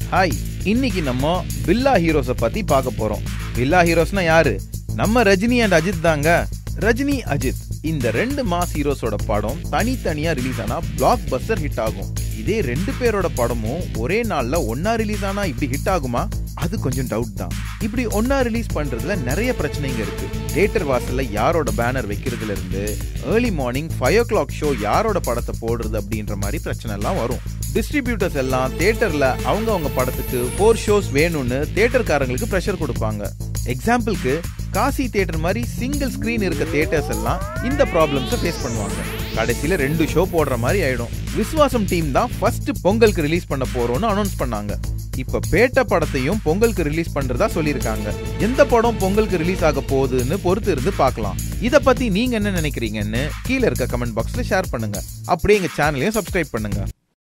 hi இன்னைக்கு நம்ம பில்லா ஹீரோஸை பத்தி பார்க்க போறோம் பில்லா ஹீரோஸ்னா யாரு நம்ம ரஜினி அண்ட் அஜித் தாங்க ரஜினி அஜித் இந்த ரெண்டு மாஸ் ஹீரோஸோட படம் தனித்தனியா ரிலீஸ் ஆனா பிளாக் பஸ்டர் ஹிட் ஆகும் இதே ரெண்டு பேரோட படமும் ஒரே நாள்ல ஒன்னா ரிலீஸ் ஆனா இப்படி ஹிட் ஆகுமா அது கொஞ்சம் டவுட் தான் இப்படி ஒன்னா ரிலீஸ் பண்றதுல நிறைய பிரச்சனைங்க இருக்கு தியேட்டர் வாசல்ல யாரோட பேனர் வைக்கிறதுல இருந்து early morning five o'clock show யாரோட படத்தை போடுறது அப்படின்ற மாதிரி பிரச்சனை எல்லாம் வரும் டிஸ்ட்ரிபியூட்டர்ஸ் எல்லாம் தியேட்டர்ல அவங்க அவங்க படத்துக்கு ஃபோர் ஷோஸ் வேணும்னு தியேட்டர்காரங்களுக்கு ப்ரெஷர் கொடுப்பாங்க எக்ஸாம்பிளுக்கு காசி தியேட்டர் மாதிரி சிங்கிள் ஸ்கிரீன் இருக்க தியேட்டர்ஸ் எல்லாம் இந்த ப்ராப்ளம்ஸை ஃபேஸ் பண்ணுவாங்க கடைசியில ரெண்டு ஷோ போடுற மாதிரி ஆயிடும் விஸ்வாசம் டீம் தான் ஃபர்ஸ்ட் பொங்கலுக்கு ரிலீஸ் பண்ண போறோம்னு அனௌன்ஸ் பண்ணாங்க இப்ப பேட்ட படத்தையும் பொங்கலுக்கு ரிலீஸ் பண்றதா சொல்லியிருக்காங்க எந்த படம் பொங்கலுக்கு ரிலீஸ் ஆக போகுதுன்னு பொறுத்து இருந்து பார்க்கலாம் இத பத்தி நீங்க என்ன நினைக்கிறீங்கன்னு கீழே இருக்க கமெண்ட் பாக்ஸ்ல ஷேர் பண்ணுங்க அப்படியே எங்க சேனலையும் சப்ஸ்கிரைப் பண்ணுங்க